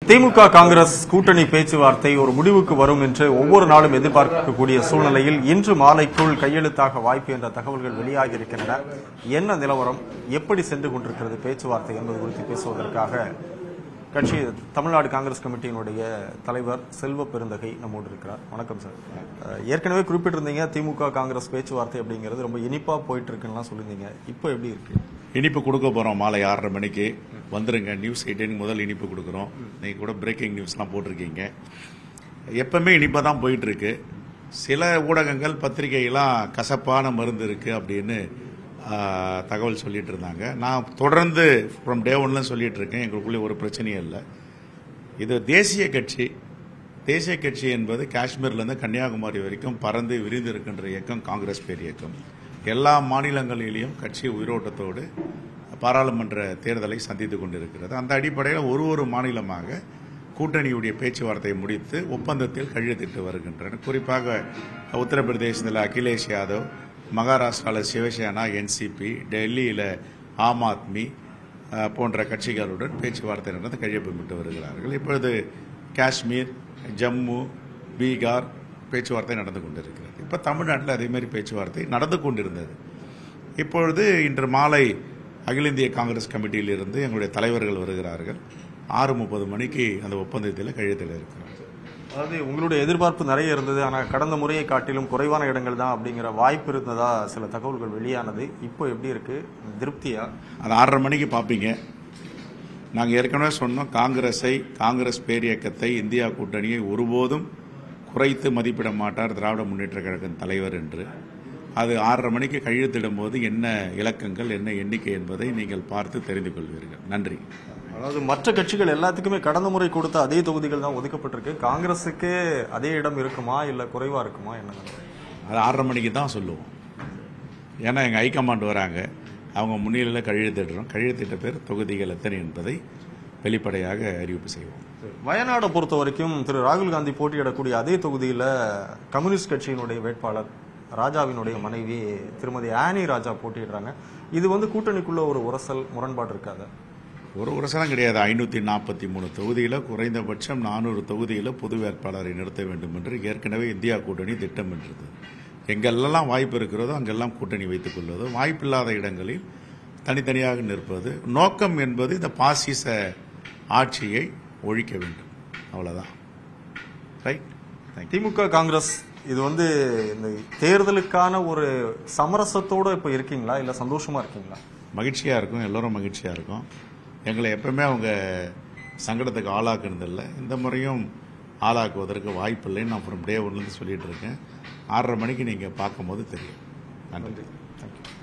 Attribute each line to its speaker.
Speaker 1: திமுக காங்கிரஸ் கூட்டணி பேச்சுவார்த்தை ஒரு முடிவுக்கு வரும் என்று ஒவ்வொரு நாளும் எதிர்பார்க்கக்கூடிய சூழ்நிலையில் இன்று மாலைக்குள் கையெழுத்தாக வாய்ப்பு என்ற தகவல்கள் வெளியாகி இருக்கின்றன என்ன நிலவரம் எப்படி சென்று கொண்டிருக்கிறது பேச்சுவார்த்தை என்பது குறித்து பேசுவதற்காக கட்சி தமிழ்நாடு காங்கிரஸ் கமிட்டியினுடைய தலைவர் செல்வ பெருந்தகை நம்மோடு இருக்கிறார் வணக்கம் சார் அஹ், ஏற்கனவே குறிப்பிட்டிருந்தீங்க திமுக காங்கிரஸ் பேச்சுவார்த்தை அப்படிங்கிறது ரொம்ப இனிப்பா போயிட்டு இருக்குன்னு சொல்லியிருந்தீங்க இப்போ எப்படி இருக்கு
Speaker 2: இனிப்பு கொடுக்க போறோம் மாலை ஆறரை மணிக்கு வந்துருங்க நியூஸ் எயிட்டின் முதல் இனிப்பு கொடுக்குறோம் நீங்க கூட பிரேக்கிங் நியூஸ்லாம் போட்டிருக்கீங்க எப்பவுமே இனிப்பாக தான் போயிட்டு இருக்கு சில ஊடகங்கள் பத்திரிகையெல்லாம் கசப்பான மருந்து இருக்கு அப்படின்னு ஆ, தகவல் சொல்லிட்டு இருந்தாங்க நான் தொடர்ந்து ஃப்ரம் டே ஒன்ல சொல்லிட்டு இருக்கேன் எங்களுக்குள்ளே ஒரு பிரச்சனையும் இல்லை இது தேசிய கட்சி தேசிய கட்சி என்பது காஷ்மீர்லேருந்து கன்னியாகுமரி வரைக்கும் பறந்து விரிந்து இருக்கின்ற இயக்கம் காங்கிரஸ் பேர் இயக்கம் எல்லா மாநிலங்களிலேயும் கட்சி உயிரோட்டத்தோடு பாராளுமன்ற தேர்தலை சந்தித்துக் கொண்டிருக்கிறது அந்த அடிப்படையில் ஒரு ஒரு மாநிலமாக கூட்டணியுடைய பேச்சுவார்த்தையை முடித்து ஒப்பந்தத்தில் கையெழுத்திட்டு வருகின்றன குறிப்பாக உத்தரப்பிரதேசத்தில் அகிலேஷ் யாதவ் மகாராஷ்டிராவில் சிவசேனா என்சிபி டெல்லியில் ஆம் ஆத்மி அஹ், போன்ற கட்சிகளுடன் பேச்சுவார்த்தை நடந்து கையொப்பமிட்டு வருகிறார்கள் இப்பொழுது காஷ்மீர் ஜம்மு பீகார் பேச்சுவார்த்தை நடந்து கொண்டிருக்கிறது இப்போ தமிழ்நாட்டில் அதே மாதிரி பேச்சுவார்த்தை நடந்து கொண்டிருந்தது இப்பொழுது இன்று மாலை அகில இந்திய காங்கிரஸ் கமிட்டியில் இருந்து எங்களுடைய தலைவர்கள் வருகிறார்கள் ஆறு முப்பது மணிக்கு அந்த ஒப்பந்தத்தில் கையெழுத்திட இருக்கிறோம்
Speaker 1: அதாவது உங்களுடைய எதிர்பார்ப்பு நிறைய இருந்தது ஆனா கடந்த முறையை காட்டிலும் குறைவான இடங்கள் தான் அப்படிங்கிற வாய்ப்பு இருந்ததா சில தகவல்கள் வெளியானது இப்போ எப்படி இருக்கு திருப்தியா
Speaker 2: அது ஆறரை மணிக்கு பார்ப்பீங்க நாங்கள் ஏற்கனவே சொன்னோம் காங்கிரஸை காங்கிரஸ் பேரியக்கத்தை இந்தியா கூட்டணியை ஒருபோதும் குறைத்து மதிப்பிட மாட்டார் திராவிட முன்னேற்ற கழகத்தின் தலைவர் என்று அது ஆறரை மணிக்கு கையெழுத்திடும் போது என்ன இலக்கங்கள் என்ன எண்ணிக்கை என்பதை நீங்கள் பார்த்து தெரிந்து கொள்வீர்கள் நன்றி
Speaker 1: அதாவது மற்ற கட்சிகள் எல்லாத்துக்குமே கடந்த முறை கொடுத்த அதே தொகுதிகள் தான் ஒதுக்கப்பட்டிருக்கு காங்கிரஸுக்கு அதே இடம் இருக்குமா இல்ல குறைவா இருக்குமா என்ன
Speaker 2: அது ஆறரை மணிக்கு தான் சொல்லுவோம் ஏன்னா எங்கள் ஹைகமாண்ட் வராங்க அவங்க முன்னிலையில் கையெழுத்திடுறோம் கையெழுத்திட்ட பேர் தொகுதிகள் எத்தனை என்பதை வெளிப்படையாக அறிவிப்பு செய்வோம்
Speaker 1: வயநாடை பொறுத்த வரைக்கும் திரு ராகுல் காந்தி போட்டியிடக்கூடிய அதே தொகுதியில கம்யூனிஸ்ட் கட்சியினுடைய வேட்பாளர் ராஜாவினுடைய மனைவி திருமதி ஆனி ராஜா போட்டியிடுறாங்க இது வந்து கூட்டணிக்குள்ள ஒரு உரசல் முரண்பாடு இருக்காது
Speaker 2: ஒரு வருஷம் கிடையாது ஐநூற்றி நாற்பத்தி மூணு தொகுதியில் குறைந்தபட்சம் நானூறு தொகுதியில் பொது வேட்பாளரை நிறுத்த வேண்டும் என்று ஏற்கனவே இந்தியா கூட்டணி திட்டமிட்டிருந்தது எங்கெல்லாம் வாய்ப்பு இருக்கிறதோ அங்கெல்லாம் கூட்டணி வைத்துக் கொள்வது வாய்ப்பில்லாத இடங்களில் தனித்தனியாக நிற்பது நோக்கம் என்பது இந்த பாசிச ஆட்சியை ஒழிக்க வேண்டும் அவ்வளவுதான் ரைட் தேங்க்யூ
Speaker 1: திமுக காங்கிரஸ் இது வந்து இந்த தேர்தலுக்கான ஒரு சமரசத்தோட இப்ப இருக்கீங்களா இல்ல சந்தோஷமா இருக்கீங்களா
Speaker 2: மகிழ்ச்சியாக இருக்கும் எல்லோரும் மகிழ்ச்சியாக இருக்கும் எங்களை எப்பவுமே அவங்க சங்கடத்துக்கு ஆளாக்குனதில்லை இந்த முறையும் ஆளாக்குவதற்கு வாய்ப்பில்லைன்னு நான் அப்புறம் டே ஒன்லேருந்து சொல்லிட்டு இருக்கேன் ஆறரை மணிக்கு நீங்கள் பார்க்கும்போது தெரியும் நன்றி
Speaker 1: தேங்க்யூ